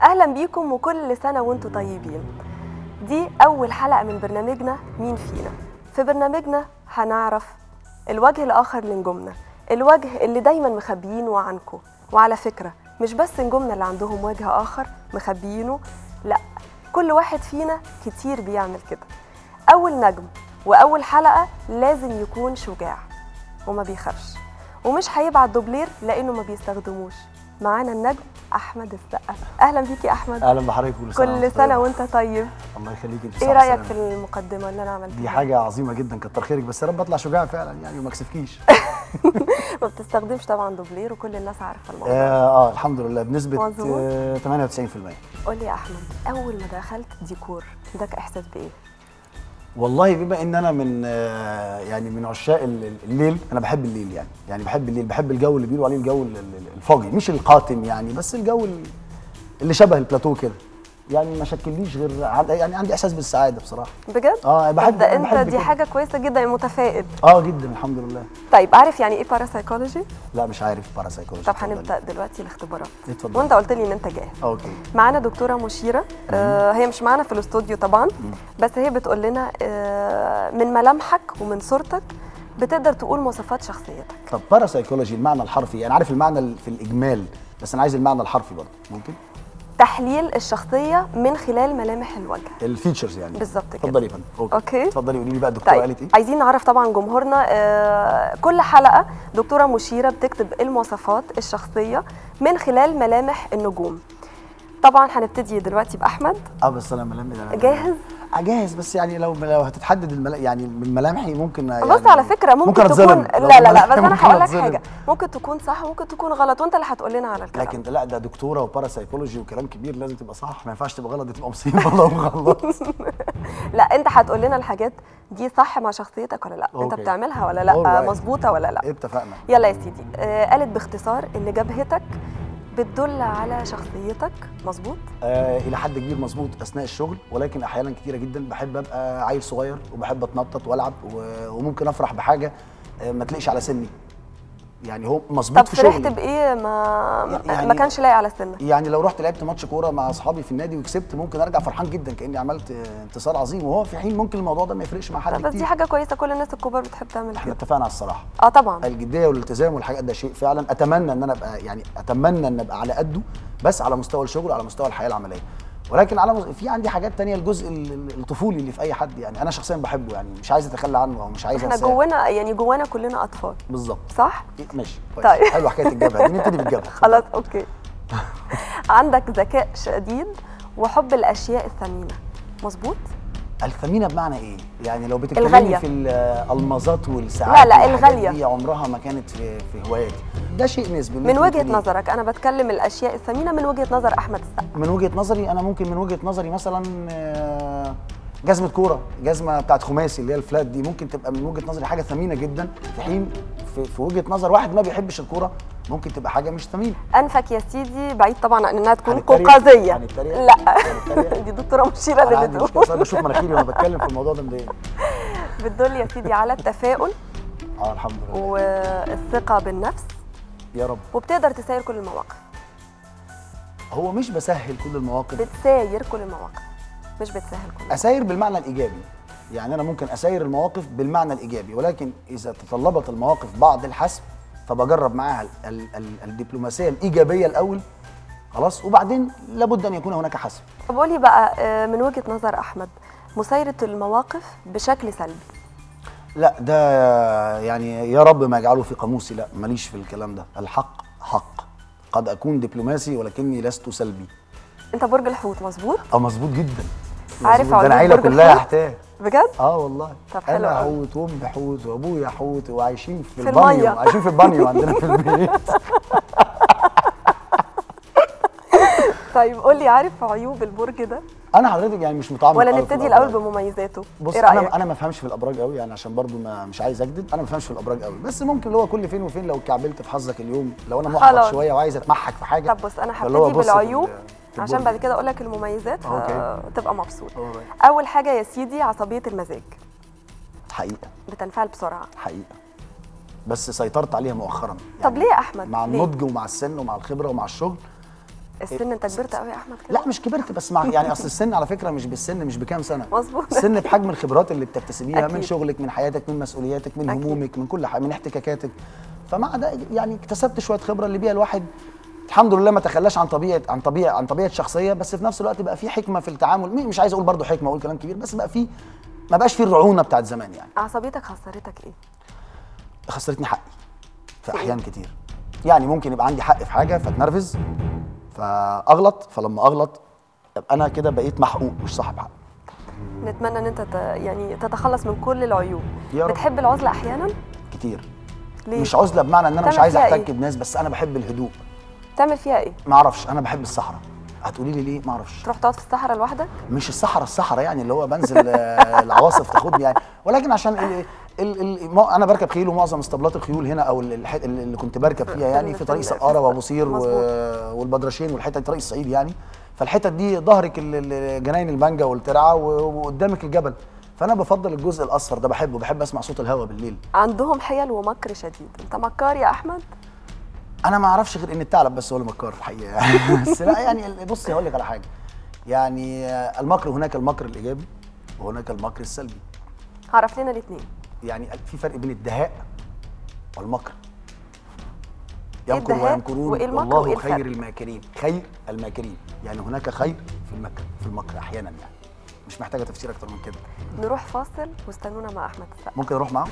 اهلا بيكم وكل سنه وانتم طيبين دي اول حلقه من برنامجنا مين فينا في برنامجنا هنعرف الوجه الاخر لنجومنا الوجه اللي دايما مخبيينه عنكم وعلى فكره مش بس نجومنا اللي عندهم وجه اخر مخبيينه لا كل واحد فينا كتير بيعمل كده اول نجم واول حلقه لازم يكون شجاع وما بيخافش ومش هيبعت دوبلير لانه ما بيستخدموش معانا النجم احمد السقا اهلا بيك يا احمد اهلا بحضرتك كل سنه كل وأنت سنه طيب. وانت طيب الله يخليك انت ايه رايك في المقدمه اللي انا عملتها دي حاجه عظيمه جدا كتر خيرك بس يا رب اطلع شجاع فعلا يعني وما اكسفكيش ما بتستخدمش طبعا دوبلير وكل الناس عارفه الموضوع اه, آه الحمد لله بنسبه مظبوط. آه 98% قول لي يا احمد اول ما دخلت ديكور اداك احساس بايه والله بما ان انا من آه يعني من عشاق ال- الليل انا بحب الليل يعني يعني بحب الليل بحب الجو اللي بيقولوا عليه الجو ال- ال- الفاضي مش القاتم يعني بس الجو ال- اللي شبه البلاتو كده يعني ما شكلنيش غير عن- يعني عندي احساس بالسعاده بصراحه بجد اه بحب طب ده انت بحب دي كده. حاجه كويسه جدا متفائل اه جدا الحمد لله طيب عارف يعني ايه باراسايكولوجي لا مش عارف باراسايكولوجي طب هنبدا دلوقتي الاختبارات اتفضل. وانت قلت لي ان انت جاهز اوكي معانا دكتوره مشيره آه هي مش معانا في الاستوديو طبعا بس هي بتقول لنا آه من ملامحك ومن صورتك بتقدر تقول مواصفات شخصيتك طب باراسايكولوجي المعنى الحرفي انا عارف المعنى ال- في الاجمال بس انا عايز المعنى الحرفي برضه ممكن تحليل الشخصيه من خلال ملامح الوجه الفيتشرز يعني بالظبط كده. اتفضلي يا فندم أوكي. اتفضلي قولي لي بقى الدكتوره قالت طيب ايه عايزين نعرف طبعا جمهورنا آه كل حلقه دكتوره مشيره بتكتب المواصفات الشخصيه من خلال ملامح النجوم طبعا هنبتدي دلوقتي باحمد اه بس انا ملامح أنا- جاهز؟ آه جاهز بس يعني لو لو هتتحدد الملا... يعني من ملامحي ممكن يعني بص على فكره ممكن, ممكن تكون أتظلم. لو لا لا لا ملامحي بس انا ممكن هقول لك أتظلم. حاجه ممكن تكون صح وممكن تكون غلط وانت اللي هتقول لنا على الكلام لكن لا ده دكتوره وباراسايكولوجي وكلام كبير لازم تبقى صح ما ينفعش تبقى غلط دي تبقى مصيبه لو غلط لا انت هتقول لنا الحاجات دي صح مع شخصيتك ولا لا انت أوكي. بتعملها ولا لا Alright. مظبوطه ولا لا اتفقنا يلا يا سيدي آه قالت باختصار ان جبهتك بتدل على شخصيتك مظبوط آه الى حد كبير مظبوط اثناء الشغل ولكن احيانا كتيره جدا بحب ابقى عيل صغير وبحب اتنطط والعب و- وممكن افرح بحاجه آه ما تلاقيش على سني يعني هو مظبوط طب في فرحت شغلي بايه ما يعني- ما كانش لاقي على سنك يعني لو رحت لعبت ماتش كوره مع اصحابي في النادي وكسبت ممكن ارجع فرحان جدا كاني عملت آه، انتصار عظيم وهو في حين ممكن الموضوع ده ما يفرقش مع حد طب بس كتير دي حاجه كويسه كل الناس الكبار بتحب تعمل احنا كده اتفقنا على الصراحه اه طبعا الجديه والالتزام والحاجات ده شيء فعلا اتمنى ان انا ابقى يعني اتمنى ان ابقى على قده بس على مستوى الشغل وعلى مستوى الحياه العمليه ولكن على مز... في عندي حاجات تانية الجزء ال- ال- الطفولي اللي في اي حد يعني انا شخصيا بحبه يعني مش عايز اتخلى عنه او مش عايز احنا أنساه. جوانا يعني جوانا كلنا اطفال بالظبط صح ماشي كويس. طيب. حلو حكايه الجبهه دي نبتدي بالجبهه خلاص اوكي عندك ذكاء شديد وحب الاشياء الثمينه مظبوط الثمينه بمعنى ايه؟ يعني لو بتتكلمي الغالية. في الالمازات والساعات لا، لا، والحاجات الغالية. دي عمرها ما كانت في في هواياتي ده شيء نسبي من ممكن وجهه تقولي- نظرك انا بتكلم الاشياء الثمينه من وجهه نظر احمد السقا من وجهه نظري انا ممكن من وجهه نظري مثلا آه، جزمه كوره جزمه بتاعت خماسي اللي هي الفلات دي ممكن تبقى من وجهه نظري حاجه ثمينه جدا في حين في, في وجهه نظر واحد ما بيحبش الكوره ممكن تبقى حاجه مش ثمينه انفك يا سيدي بعيد طبعا عن انها تكون هنتريق؟ قوقازيه هنتريق؟ لا هنتريق؟ دي دكتوره مشيره انا اللي عندي مشكله بتقول أصلاً بشوف مناخيري وانا بتكلم في الموضوع ده مضايقني بتدل يا سيدي على التفاؤل اه الحمد لله والثقه بالنفس يا رب وبتقدر تساير كل المواقف هو مش بسهل كل المواقف بتساير كل المواقف مش بتسهل كل اساير بالمعنى الايجابي يعني انا ممكن اساير المواقف بالمعنى الايجابي ولكن اذا تطلبت المواقف بعض الحسم فبجرب معاها ال ال ال الدبلوماسيه الايجابيه الاول خلاص وبعدين لابد ان يكون هناك حسم طب قولي بقى آه، من وجهه نظر احمد مسايره المواقف بشكل سلبي لا ده يعني يا رب ما يجعله في قاموسي لا ماليش في الكلام ده الحق حق قد اكون دبلوماسي ولكني لست سلبي انت برج الحوت مظبوط اه مظبوط جدا عارف مظبوط. ده عقلية العيله برج كلها الحوت؟ حتاه بجد اه والله طب حلو انا أوي. حوت وامي حوت وابويا حوت وعايشين في, في البانيو المية. عايشين في البانيو عندنا في البيت طيب قولي عارف عيوب البرج ده انا حضرتك يعني مش متعمق ولا أوي في نبتدي الأبراج. الاول بمميزاته بص ايه رايك انا انا ما بفهمش في الابراج قوي يعني عشان برضو ما مش عايز اكذب انا ما بفهمش في الابراج قوي بس ممكن اللي هو كل فين وفين لو كعبلت في حظك اليوم لو انا محبط خلاص. شويه وعايز اتمحك في حاجه طب بص انا فاللي هو هبتدي بص في بالعيوب ال- في عشان البرج. بعد كده اقول لك المميزات أوكي. فتبقى مبسوط Alright. اول حاجه يا سيدي عصبيه المزاج حقيقه بتنفعل بسرعه حقيقه بس سيطرت عليها مؤخرا طب ليه يا احمد مع ليه؟ النضج ومع السن ومع الخبره ومع الشغل السن انت كبرت قوي يا احمد كده لا مش كبرت بس مع يعني اصل السن على فكره مش بالسن مش بكام سنه مظبوط. السن بحجم الخبرات اللي بتكتسبيها من أكيد. شغلك من حياتك من مسؤولياتك من أكيد. همومك من كل حاجه من احتكاكاتك فمع ده يعني اكتسبت شويه خبره اللي بيها الواحد الحمد لله ما تخلاش عن طبيعه عن طبيعه عن طبيعه شخصيه بس في نفس الوقت بقى في حكمه في التعامل مي- مش عايز اقول برضو حكمه اقول كلام كبير بس بقى في ما بقاش في الرعونه بتاعت زمان يعني عصبيتك خسرتك ايه خسرتني حقي في في إيه؟ احيان كتير يعني ممكن يبقى عندي حق في حاجه فاتنرفز فاغلط فلما اغلط يبقى انا كده بقيت محقوق مش صاحب حق نتمنى ان انت ت... يعني تتخلص من كل العيوب يا رب. بتحب العزله احيانا كتير ليه مش عزله بمعنى ان انا مش تعمل عايز فيها احتك إيه؟ بناس بس انا بحب الهدوء تعمل فيها ايه ما اعرفش انا بحب الصحراء هتقولي لي ليه ما اعرفش تروح تقعد في الصحراء لوحدك مش الصحراء الصحراء يعني اللي هو بنزل آه، العواصف تاخدني يعني ولكن عشان ال ال ال ما- انا بركب خيل ومعظم اسطبلات الخيول هنا او ال- الح- اللي كنت بركب فيها يعني في طريق في- سقاره وابو سير و- مظبوط. والبدرشين والحته دي طريق الصعيد يعني فالحتت دي ظهرك ال- ال- جناين المانجا والترعه و- وقدامك الجبل فانا بفضل الجزء الاصفر ده بحبه بحب اسمع صوت الهواء بالليل عندهم حيل ومكر شديد انت مكار يا احمد انا ما اعرفش غير ان الثعلب بس هو اللي مكار الحقيقه يعني بس لا يعني بصي هقول لك على حاجه يعني آه، المكر هناك المكر الايجابي وهناك المكر السلبي عرف لنا الاثنين يعني في فرق بين الدهاء والمكر إيه يمكر الدهاء ويمكرون وإيه المكر والله وإيه خير الفرق؟ الماكرين خير الماكرين يعني هناك خير في المكر في المكر احيانا يعني مش محتاجه تفسير اكتر من كده نروح فاصل واستنونا مع احمد السقا ممكن اروح معاهم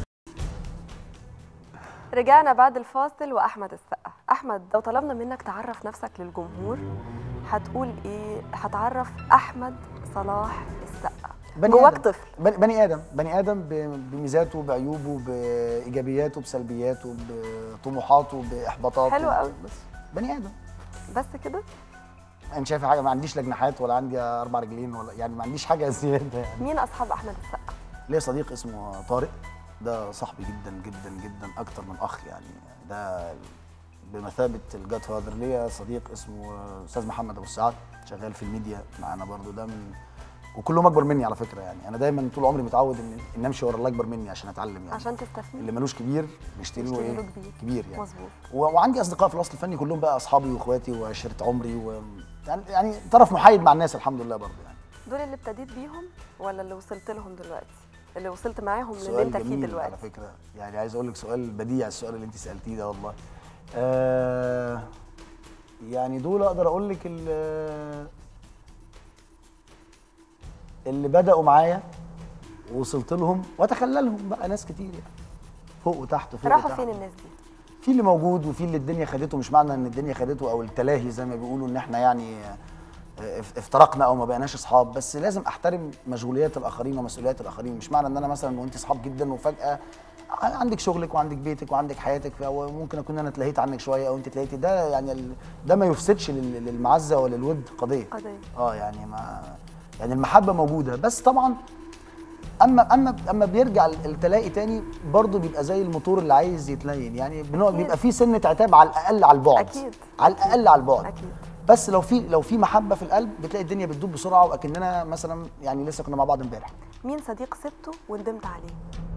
رجعنا بعد الفاصل واحمد السقا احمد لو طلبنا منك تعرف نفسك للجمهور هتقول ايه هتعرف احمد صلاح السقا جواك آدم. طفل بني, بني ادم بني ادم ب- بميزاته بعيوبه بايجابياته بسلبياته بطموحاته باحباطاته حلو قوي. بس بني ادم بس كده انت شايف حاجه ما عنديش لا جناحات ولا عندي اربع رجلين ولا يعني ما عنديش حاجه زياده يعني مين اصحاب احمد السقا ليا صديق اسمه طارق ده صاحبي جدا جدا جدا اكتر من اخ يعني ده بمثابه الجاد فاذر ليا صديق اسمه استاذ محمد ابو السعاد شغال في الميديا معانا برضو ده من وكلهم اكبر مني على فكره يعني انا دايما طول عمري متعود ان ان امشي ورا اللي اكبر مني عشان اتعلم يعني عشان تستفيد اللي ملوش كبير نشتري له نشتري ايه له كبير. كبير يعني مظبوط. و- وعندي اصدقاء في الوسط الفني كلهم بقى اصحابي واخواتي وعشره عمري و يعني- يعني طرف محايد مع الناس الحمد لله برضه يعني دول اللي ابتديت بيهم ولا اللي وصلت لهم دلوقتي اللي وصلت معاهم للي سؤال انت فيه جميل على دلوقتي فكره يعني عايز اقول لك سؤال بديع السؤال اللي انت سالتيه ده والله آه يعني دول اقدر اقول لك ال- اللي بداوا معايا وصلت لهم واتخللهم بقى ناس كتير يعني فوق وتحت فوق راحوا وتحت. فين الناس دي في اللي موجود وفي اللي الدنيا خدته مش معنى ان الدنيا خدته او التلاهي زي ما بيقولوا ان احنا يعني آه، اف- افترقنا او ما بقيناش اصحاب بس لازم احترم مشغوليات الاخرين ومسؤوليات الاخرين مش معنى ان انا مثلا وانت اصحاب جدا وفجاه عندك شغلك وعندك بيتك وعندك حياتك وممكن اكون انا اتلهيت عنك شويه او انت اتلهيتي ده يعني ال- ده ما يفسدش لل- للمعزه ولا الود قضيه قضية. اه يعني ما يعني المحبه موجوده بس طبعا اما اما اما بيرجع التلاقي تاني برضه بيبقى زي الموتور اللي عايز يتلين يعني بنوع- أكيد. بيبقى فيه سنه عتاب على الاقل على البعد أكيد. على الاقل على البعد أكيد. بس لو في لو في محبه في القلب بتلاقي الدنيا بتدوب بسرعه واكننا مثلا يعني لسه كنا مع بعض امبارح مين صديق سبته وندمت عليه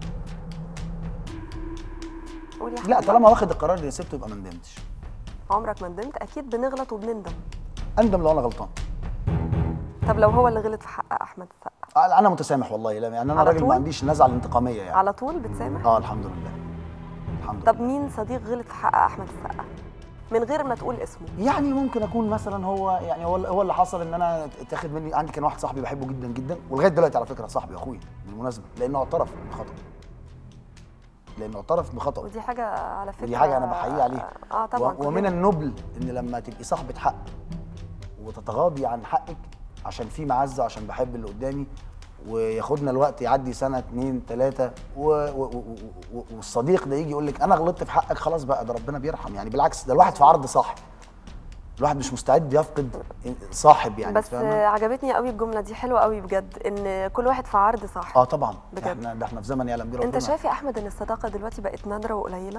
قول يا لا أحمد. طالما واخد القرار اللي سبته يبقى ما ندمتش عمرك ما ندمت اكيد بنغلط وبنندم اندم لو انا غلطان طب لو هو اللي غلط في حق احمد السقا انا متسامح والله لا يعني انا على راجل طول؟ ما عنديش نزعه الانتقاميه يعني على طول بتسامح اه الحمد لله الحمد لله طب مين صديق غلط في حق احمد السقا من غير ما تقول اسمه يعني ممكن اكون مثلا هو يعني هو هو اللي حصل ان انا اتاخد مني عندي كان واحد صاحبي بحبه جدا جدا ولغايه دلوقتي على فكره صاحبي اخوي بالمناسبه لانه اعترف بخطأ لانه اعترف بخطأ ودي حاجه على فكره ودي حاجه انا بحييه عليها اه طبعا و- ومن كلنا. النبل ان لما تبقي صاحبه حق وتتغاضي عن حقك عشان في معزه عشان بحب اللي قدامي وياخدنا الوقت يعدي سنه اتنين تلاته و... و... و... و... والصديق ده يجي يقول لك انا غلطت في حقك خلاص بقى ده ربنا بيرحم يعني بالعكس ده الواحد في عرض صاحب الواحد مش مستعد يفقد صاحب يعني بس فاهمة؟ عجبتني قوي الجمله دي حلوه قوي بجد ان كل واحد في عرض صح اه طبعا بجد. احنا ده احنا في زمن يعلم بيه ربنا انت شايف يا احمد ان الصداقه دلوقتي بقت نادره وقليله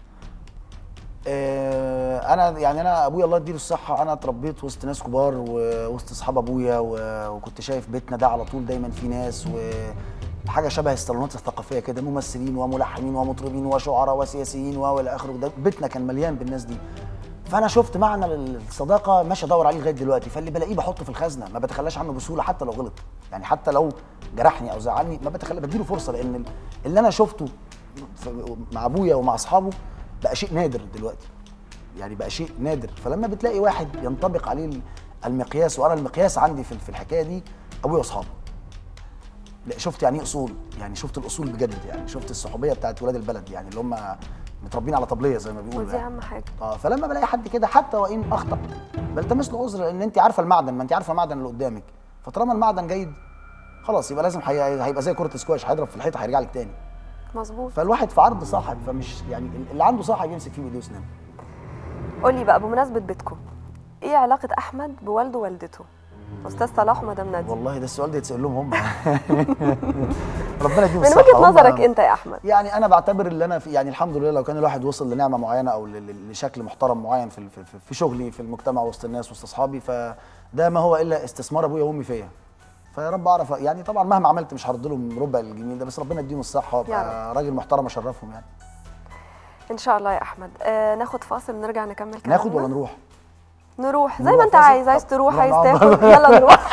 آه، انا يعني انا ابويا الله يديله الصحه انا اتربيت وسط ناس كبار ووسط اصحاب ابويا و- وكنت شايف بيتنا ده على طول دايما فيه ناس وحاجه شبه الصالونات الثقافيه كده ممثلين وملحنين ومطربين وشعراء وسياسيين والى اخره ده بيتنا كان مليان بالناس دي فانا شفت معنى الصداقه ماشي ادور عليه لغايه دلوقتي فاللي بلاقيه بحطه في الخزنه ما بتخلاش عنه بسهوله حتى لو غلط يعني حتى لو جرحني او زعلني ما بتخلى بديله فرصه لان ال- اللي انا شفته في- مع ابويا ومع اصحابه بقى شيء نادر دلوقتي يعني بقى شيء نادر فلما بتلاقي واحد ينطبق عليه ال- المقياس وانا المقياس عندي في في الحكايه دي ابويا واصحابه لا شفت يعني ايه اصول يعني شفت الاصول بجد يعني شفت الصحوبيه بتاعت ولاد البلد يعني اللي هم متربيين على طبليه زي ما بيقولوا ودي يعني. اهم حاجه اه فلما بلاقي حد كده حتى وان اخطا بلتمس له عذر لان انت عارفه المعدن ما انت عارفه المعدن اللي قدامك فطالما المعدن جيد خلاص يبقى لازم هي- هيبقى زي كره سكواش هيضرب في الحيطه هيرجع لك تاني مظبوط فالواحد في عرض صاحب فمش يعني اللي عنده صاحب يمسك فيه بايديه واسنانه قول لي بقى بمناسبه بيتكم ايه علاقه احمد بوالده ووالدته استاذ صلاح ومدام ناديه والله ده السؤال ده يتسال لهم هم ربنا يديهم من الصحه وجهه هم- نظرك انت يا احمد يعني انا بعتبر اللي انا في يعني الحمد لله لو كان الواحد وصل لنعمه معينه او ل- ل- لشكل محترم معين في في, في شغلي في المجتمع وسط الناس وسط اصحابي فده ما هو الا استثمار ابويا وامي فيا فيا رب اعرف يعني طبعا مهما عملت مش هرد لهم ربع الجميل ده بس ربنا يديهم الصحه يا وابقى راجل محترم اشرفهم يعني ان شاء الله يا احمد آه ناخد فاصل ونرجع نكمل كلامنا ناخد ولا نروح؟ نروح زي نروح ما انت فاصل؟ عايز عايز طب تروح نروح عايز نقعد. تاكل يلا نروح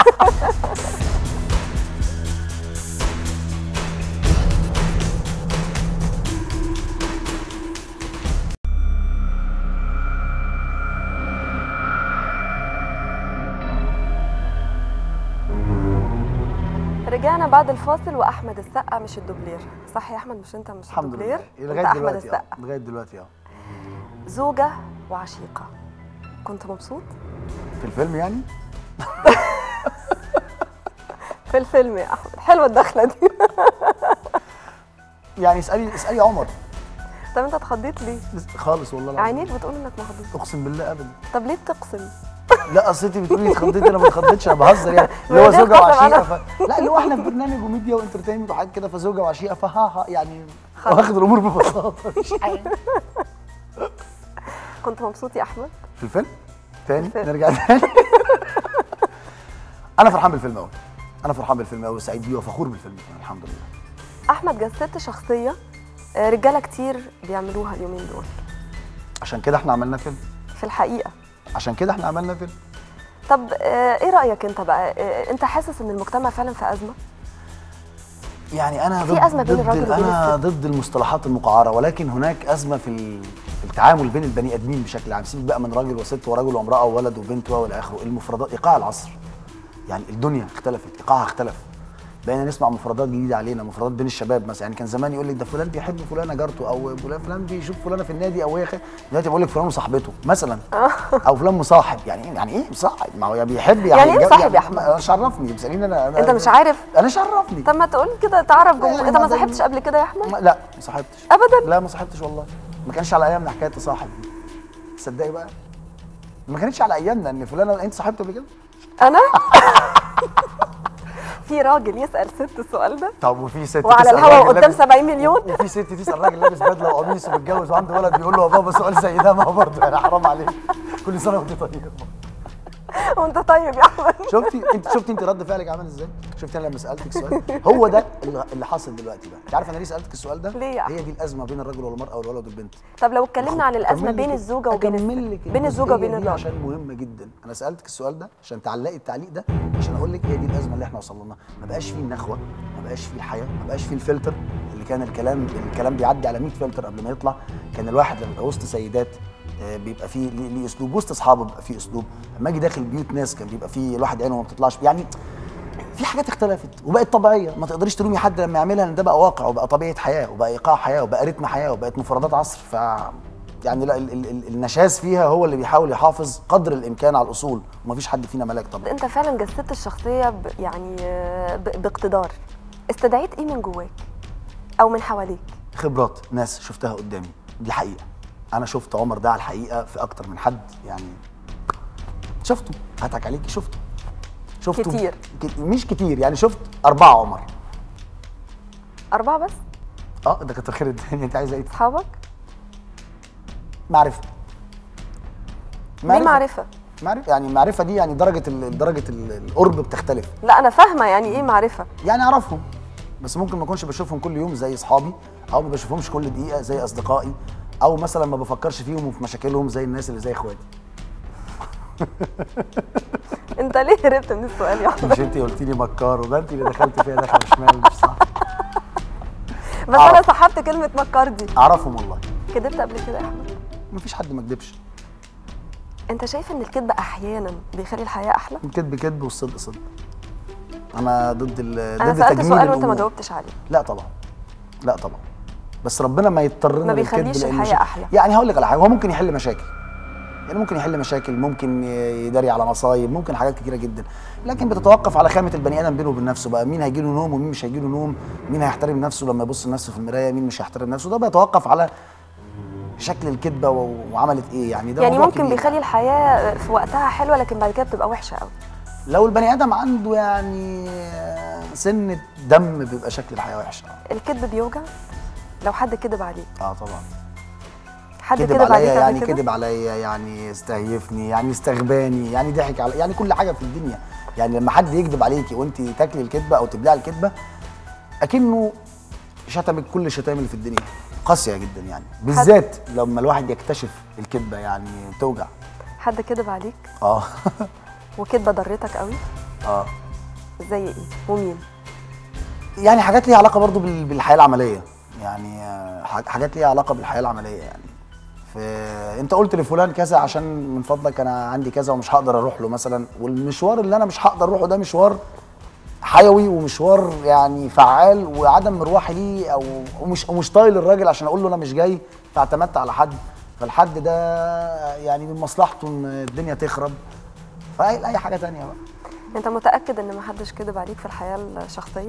رجعنا بعد الفاصل واحمد السقا مش الدوبلير صح يا احمد مش انت مش الحمد الدوبلير لله انت لغايه احمد دلوقتي السقا اه لغايه دلوقتي اه زوجة وعشيقة كنت مبسوط في الفيلم يعني في الفيلم يا أحمد حلوة الدخلة دي يعني اسالي اسالي عمر طب أنت اتخضيت ليه؟ خالص والله العظيم عينيك بتقول إنك مخضوض اقسم بالله ابدا طب ليه بتقسم؟ لا اصل انت بتقولي اتخضيت انا ما اتخضيتش انا بهزر يعني اللي هو ما زوجه ده وعشيقه الخطأ ف... لا اللي هو احنا في برنامج وميديا وانترتينمنت وحاجات كده فزوجه وعشيقه فها ها يعني واخد الامور ببساطه مش حاجه كنت مبسوط يا أحمد؟ في الفيلم تاني الفيلم. نرجع تاني انا فرحان بالفيلم قوي انا فرحان بالفيلم قوي وسعيد بيه وفخور بالفيلم كمان الحمد لله أحمد جسدت شخصية آه، رجالة كتير بيعملوها اليومين دول عشان كده احنا عملنا فيلم في الحقيقة عشان كده احنا عملنا فيلم طب آه، إيه رأيك أنت بقى؟ آه، أنت حاسس إن المجتمع فعلا في أزمة؟ يعني انا في ضد أزمة بين ضد الراجل وبين انا الست. ضد المصطلحات المقعره ولكن هناك ازمه في ال- في التعامل بين البني ادمين بشكل عام سيبك بقى من راجل وست ورجل وامراه وولد وبنت والى اخره المفردات ايقاع العصر يعني الدنيا اختلفت ايقاعها اختلف بقينا نسمع مفردات جديده علينا مفردات بين الشباب مثلا يعني كان زمان يقول لك ده فلان بيحب فلانه جارته او فلان فلان بيشوف فلانه في النادي او هي خ- دلوقتي بقول لك فلان وصاحبته مثلا او فلان مصاحب يعني ايه يعني ايه مصاحب ما هو يا بيحب يعني إيه الجو- مصاحب يا أحمد؟ انا شرفني بتساليني انا أنا- أنت مش عارف؟ انا شرفني طب ما تقول كده تعرف جمهور يعني أنت ما ما ده- صاحبتش قبل كده يا أحمد؟ ما- لا ما صاحبتش أبدا لا ما صاحبتش والله ما كانش على ايامنا حكايه تصاحب دي تصدقي بقى ما كانتش على ايامنا ان فلانه انت صاحبت قبل كده أنا؟ في راجل يسأل ست السؤال ده طب وفي ست وعلى تسأل الهوا راجل قدام لابس- 70 مليون وفي ست تسال راجل لابس بدله وقميص ومتجوز وعنده ولد بيقول له يا بابا سؤال زي ده ما هو برضه يعني حرام عليك كل سنه وانت طيب وأنت طيب يا أحمد شفتي انت شفتي انت رد فعلك عامل ازاي؟ شفتي انا لما سالتك السؤال هو ده اللي اللي حاصل دلوقتي بقى انت عارف انا ليه سالتك السؤال ده؟ ليه يا هي دي الازمه بين الرجل والمراه والولد والبنت طب لو اتكلمنا عن الازمه أكمل بين لك- الزوجه وبين أكمل لك الست بين الزوجه وبين الجزئية دي الراجل عشان مهمه جدا انا سالتك السؤال ده عشان تعلقي التعليق ده عشان اقول لك هي دي الازمه اللي احنا وصلنا لها ما بقاش فيه النخوه ما بقاش فيه الحياه ما بقاش فيه الفلتر اللي كان الكلام الكلام بيعدي على 100 فلتر قبل ما يطلع كان الواحد لما يبقى وسط سيدات آه، بيبقى فيه ليه ليه اسلوب وسط اصحابه بيبقى فيه اسلوب لما اجي داخل بيوت ناس كان بيبقى فيه الواحد عينه ما بتطلعش يعني في حاجات اختلفت وبقت طبيعيه ما تقدريش تلومي حد لما يعملها لان ده بقى واقع وبقى طبيعه حياه وبقى ايقاع حياه وبقى رتم حياه وبقت مفردات عصر ف يعني لا ال- ال- ال- النشاز فيها هو اللي بيحاول يحافظ قدر الامكان على الاصول ومفيش حد فينا ملاك طبعا انت فعلا جسدت الشخصيه ب... يعني آه، ب... باقتدار استدعيت ايه من جواك او من حواليك خبرات ناس شفتها قدامي دي حقيقه انا شفت عمر ده على الحقيقه في اكتر من حد يعني شفته هضحك عليكي شفته شفته كتير. ك- مش كتير يعني شفت اربعه عمر اربعه بس اه ده كتر خير الدنيا انت عايزه ايه اصحابك معرفه ليه معرفه معرفة يعني المعرفة دي يعني درجة ال- درجة ال- القرب بتختلف لا انا فاهمه يعني ايه معرفه يعني أعرفهم بس ممكن ما أكونش بشوفهم كل يوم زي أصحابي أو ما بشوفهمش كل دقيقة زي أصدقائي او مثلا ما بفكرش فيهم وفي مشاكلهم زي الناس اللي زي اخواتي انت ليه هربت من السؤال يا احمد مش انت قلت لي مكار وده انت اللي دخلت فيها دخل شمال مش صح بس انا أعرف. سحبت كلمه مكار دي اعرفهم والله كدبت قبل كده يا احمد مفيش حد ما كدبش انت شايف ان الكذب احيانا بيخلي الحياه احلى الكذب كذب والصدق صدق انا ضد ال انا ضد سالت تجميل سؤال وانت ما الأمور. جاوبتش عليه لا طبعا لا طبعا بس ربنا ما يضطرنا ما للكذب بيخليش لأن الحياة مش- أحلى. يعني هقول لك على حاجه هو ممكن يحل مشاكل يعني ممكن يحل مشاكل ممكن يداري على مصايب ممكن حاجات كتيره جدا لكن بتتوقف على خامه البني ادم بينه وبين نفسه بقى مين هيجي له نوم ومين مش هيجي له نوم مين هيحترم نفسه لما يبص لنفسه في المرايه مين مش هيحترم نفسه ده بيتوقف على شكل الكذبه و- وعملت ايه يعني ده يعني موضوع ممكن كبير. بيخلي الحياه في وقتها حلوه لكن بعد كده بتبقى وحشه قوي لو البني ادم عنده يعني سنه دم بيبقى شكل الحياه وحشه الكذب بيوجع لو حد كذب عليك اه طبعا حد كذب كذب عليك عليا قبل يعني كده؟ كذب عليا يعني استهيفني يعني استغباني يعني ضحك علي يعني كل حاجه في الدنيا يعني لما حد يكذب عليكي وانت تاكلي الكذبه او تبلعي الكذبه اكنه شتمك كل الشتايم اللي في الدنيا قاسيه جدا يعني بالذات لما الواحد يكتشف الكذبه يعني توجع حد كذب عليك اه وكذبه ضرتك قوي اه زي ايه ومين يعني حاجات ليها علاقه برضو بال- بالحياه العمليه يعني آه، ح- حاجات ليها علاقه بالحياه العمليه يعني ف انت قلت لفلان كذا عشان من فضلك انا عندي كذا ومش هقدر اروح له مثلا والمشوار اللي انا مش هقدر اروحه ده مشوار حيوي ومشوار يعني فعال وعدم مروحي ليه او ومش ومش طايل الراجل عشان اقول له انا مش جاي فاعتمدت على حد فالحد ده يعني من مصلحته ان الدنيا تخرب فاي اي حاجه تانية بقى انت متاكد ان ما حدش كذب عليك في الحياه الشخصيه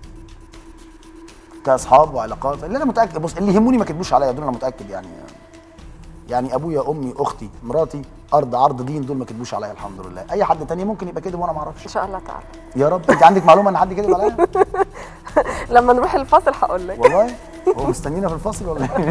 كاصحاب وعلاقات اللي انا متاكد بص اللي يهموني ما كتبوش عليا دول انا متاكد يعني يعني ابويا امي اختي مراتي ارض عرض دين دول ما كتبوش عليا الحمد لله اي حد تاني ممكن يبقى كده وانا ما ان اعرفش شاء الله تعالى يا رب انت عندك معلومه ان حد كذب عليا لما نروح الفاصل هقول لك والله هو مستنينا في الفصل ولا ايه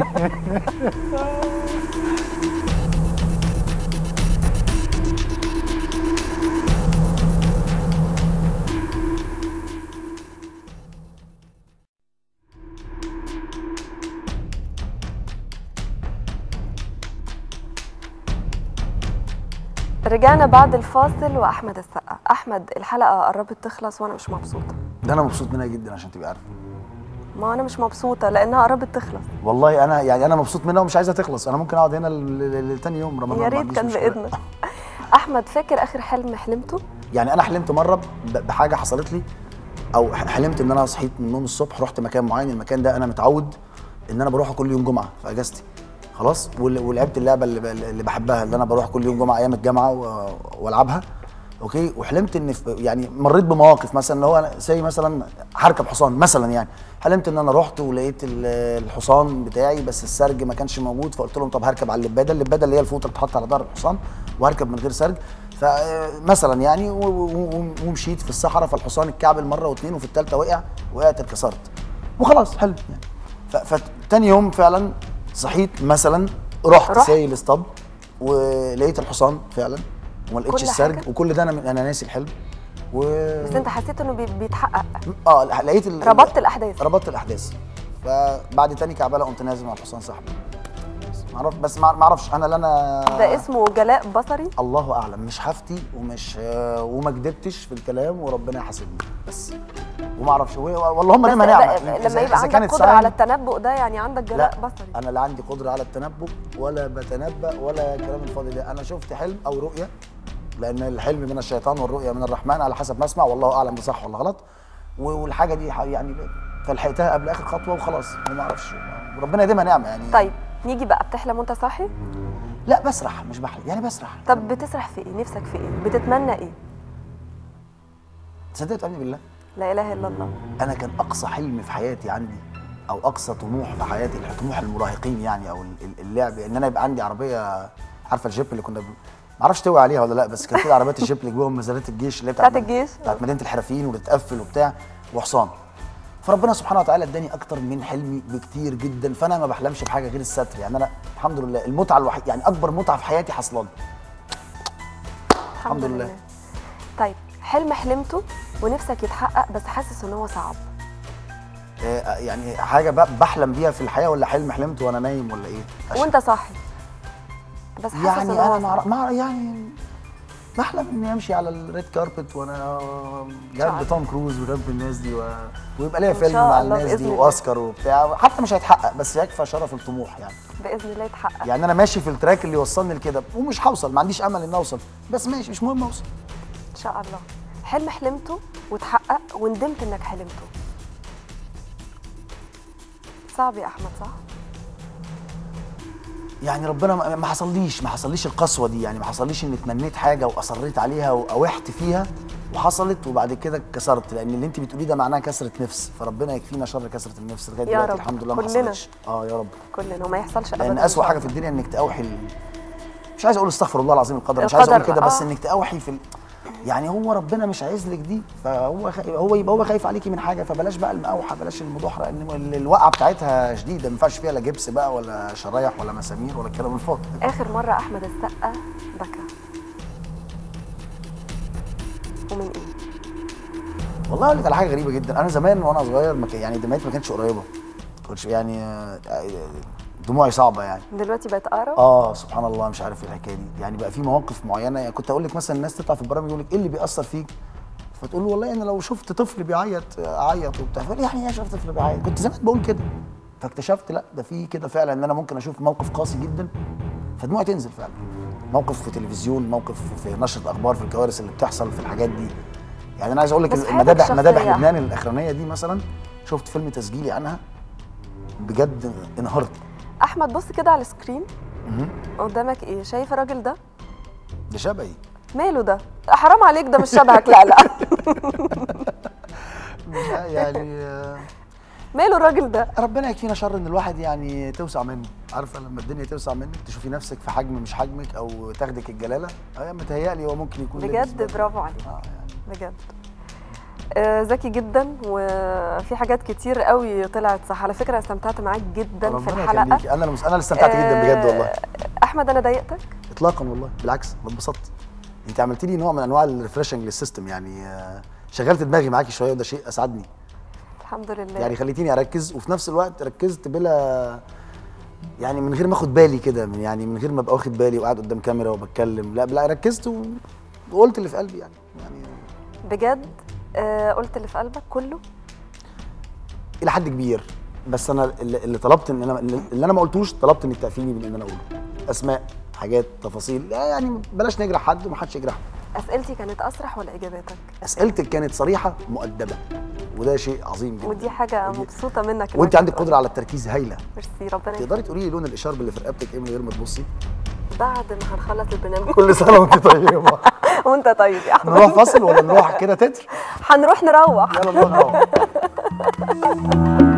رجعنا بعد الفاصل واحمد السقا احمد الحلقه قربت تخلص وانا مش مبسوطه ده انا مبسوط منها جدا عشان تبقى عارف ما انا مش مبسوطه لانها قربت تخلص والله انا يعني انا مبسوط منها ومش عايزها تخلص انا ممكن اقعد هنا ل- ل- لتاني يوم رمضان يا ما ريت عنديش كان مشكلة. باذنك احمد فاكر اخر حلم حلمته يعني انا حلمت مره ب- بحاجه حصلت لي او ح- حلمت ان انا صحيت من النوم الصبح رحت مكان معين المكان ده انا متعود ان انا بروحه كل يوم جمعه في اجازتي خلاص ول- ولعبت اللعبه اللي, ب- اللي بحبها اللي انا بروح كل يوم جمعه ايام الجامعه و- والعبها اوكي وحلمت ان في- يعني مريت بمواقف مثلا اللي هو زي مثلا هركب حصان مثلا يعني حلمت ان انا رحت ولقيت ال- الحصان بتاعي بس السرج ما كانش موجود فقلت لهم طب هركب على اللباده اللباده اللي هي الفوطه اللي بتحط على ظهر الحصان وهركب من غير سرج فمثلا يعني و- و- ومشيت في الصحراء فالحصان اتكعبل مره واثنين وفي الثالثه وقع وقعت اتكسرت وخلاص حلو يعني ف- فتاني يوم فعلا صحيت مثلا رحت رحت. سايق الاسطبل ولقيت الحصان فعلا وما لقيتش كل السرج حاجة؟ وكل ده انا انا ناسي الحلم و بس انت حسيت انه بي- بيتحقق اه لقيت ال... ربطت الاحداث ربطت الاحداث فبعد تاني كعبله قمت نازل مع الحصان صاحبي معرف بس ما ما اعرفش انا لا انا ده اسمه جلاء بصري الله اعلم مش هفتي ومش آه، وما كدبتش في الكلام وربنا يحاسبني بس وما اعرفش واللهم بس نعمه بقى- نعمه لما إذا- يبقى إذا عندك كانت قدره sign- على التنبؤ ده يعني عندك جلاء لا بصري انا لا عندي قدره على التنبؤ ولا بتنبأ ولا الكلام الفاضي ده انا شفت حلم او رؤيه لان الحلم من الشيطان والرؤيه من الرحمن على حسب ما اسمع والله اعلم ده صح ولا غلط و- والحاجه دي ح- يعني فلحقتها قبل اخر خطوه وخلاص وما اعرفش وربنا يديمها نعمه يعني طيب نيجي بقى بتحلم وانت صاحي لا بسرح مش بحلم يعني بسرح طب بتسرح في ايه نفسك في ايه بتتمنى ايه تصدق تؤمني بالله لا اله الا الله انا كان اقصى حلم في حياتي عندي او اقصى طموح في حياتي طموح المراهقين يعني او ال- ال- اللعب ان انا يبقى عندي عربيه عارفه الجيب اللي كنا ب... معرفش توعي عليها ولا لا بس كانت كده عربيات الجيب اللي جواهم مزارات الجيش اللي هي بتاعت الجيش؟ بتاعت مدينه الحرفيين واللي تقفل وبتاع وحصان فربنا سبحانه وتعالى اداني اكتر من حلمي بكتير جدا فانا ما بحلمش بحاجه غير الستر يعني انا الحمد لله المتعه الوحيده يعني اكبر متعه في حياتي حصلت الحمد لله. طيب حلم حلمته ونفسك يتحقق بس حاسس ان هو صعب آه، يعني حاجه ب- بحلم بيها في الحياه ولا حلم حلمت وانا نايم ولا ايه أش- وانت صاحي بس حاسس يعني إن انا هو مع مع يعني بحلم اني امشي على الريد كاربت وانا شاء الله. جنب توم كروز وجنب الناس دي و... ويبقى ليا إن فيلم شاء مع الله الناس بإذن دي الله. واوسكار وبتاع حتى مش هيتحقق بس يكفى شرف الطموح يعني باذن الله يتحقق يعني انا ماشي في التراك اللي يوصلني لكده ومش هوصل ما عنديش امل ان اوصل بس ماشي مش مهم اوصل ان شاء الله حلم حلمته وتحقق وندمت انك حلمته صعب يا احمد صح يعني ربنا ما ما حصليش ما حصليش القسوه دي يعني ما حصليش اني تمنيت حاجه واصريت عليها واوحت فيها وحصلت وبعد كده اتكسرت لان اللي انت بتقوليه ده معناه كسره نفس فربنا يكفينا شر كسره النفس لغايه يا دلوقتي رب. الحمد لله ما كلنا. حصلتش اه يا رب كلنا وما يحصلش ابدا لان إن اسوأ شاء حاجه في الله. الدنيا انك تأوحي ال... مش عايز اقول استغفر الله العظيم القدر مش عايز اقول القدر، كده بس آه. انك تأوحي في ال... يعني هو ربنا مش عايز لك دي فهو خ... هو يبقى هو خايف عليكي من حاجه فبلاش بقى المقاوحه بلاش المضاحره ان ال- الوقعه بتاعتها شديده ما ينفعش فيها لا جبس بقى ولا شرايح ولا مسامير ولا الكلام الفاضي اخر مره احمد السقا بكى ومن ايه والله اقول لك على حاجه غريبه جدا انا زمان وانا صغير ما كان- يعني دمعتي ما كانتش قريبه كنتش يعني آه، دموعي صعبه يعني دلوقتي بقت اقرب اه سبحان الله مش عارف ايه الحكايه دي يعني بقى في مواقف معينه يعني كنت اقول لك مثلا الناس تطلع في البرامج يقول لك ايه اللي بيأثر فيك فتقول له والله انا لو شفت طفل بيعيط اعيط وبتاع فقال لي يعني ايه شفت طفل بيعيط كنت زمان بقول كده فاكتشفت لا ده في كده فعلا ان انا ممكن اشوف موقف قاسي جدا فدموعي تنزل فعلا موقف في تلفزيون موقف في نشره اخبار في الكوارث اللي بتحصل في الحاجات دي يعني انا عايز اقول لك بس في المذابح حياتك مذابح الشخصية. لبنان الاخرانيه دي مثلا شفت فيلم تسجيلي عنها بجد انهارت احمد بص كده على السكرين قدامك ايه شايف الراجل ده ده شبهي ماله ده حرام عليك ده مش شبهك لا لا مش ع- يعني آه، ماله الراجل ده ربنا يكفينا شر ان الواحد يعني توسع منه عارفه لما الدنيا توسع منك تشوفي نفسك في حجم مش حجمك او تاخدك الجلاله اه متهيألي هو ممكن يكون لبس بجد برضه. برافو عليك اه يعني بجد آه، ذكي جدا وفي حاجات كتير قوي طلعت صح على فكره استمتعت معاك جدا في ربنا الحلقه يخليكي انا اللي انا اللي استمتعت جدا بجد والله آه، احمد انا ضايقتك اطلاقا والله بالعكس انا اتبسطت انت عملت لي نوع من انواع الريفرشنج للسيستم يعني آه، شغلت دماغي معاكي شويه وده شيء اسعدني الحمد لله يعني خليتيني اركز وفي نفس الوقت ركزت بلا يعني من غير ما اخد بالي كده من يعني من غير ما ابقى واخد بالي وقاعد قدام كاميرا وبتكلم لا لا ركزت و- وقلت اللي في قلبي يعني يعني بجد آه، قلت اللي في قلبك كله الى حد كبير بس انا اللي اللي طلبت ان انا اللي انا ما قلتوش طلبت انك تقفيني من ان انا اقوله اسماء حاجات تفاصيل لا يعني بلاش نجرح حد ومحدش يجرح اسئلتي كانت اسرح ولا اجاباتك اسئلتك كانت صريحه مؤدبه وده شيء عظيم جدا ودي حاجه ودي- مبسوطه منك وانت إنك عندك بتقول. قدره على التركيز هايله ميرسي ربنا يخليك. تقدري تقولي لي لون الاشارب اللي في رقبتك ايه من غير ما تبصي بعد ما هنخلص البرنامج كل سنه وانت طيبه وانت طيب يا احمد نروح فاصل ولا نروح كده تتر هنروح نروح يلا نروح نروح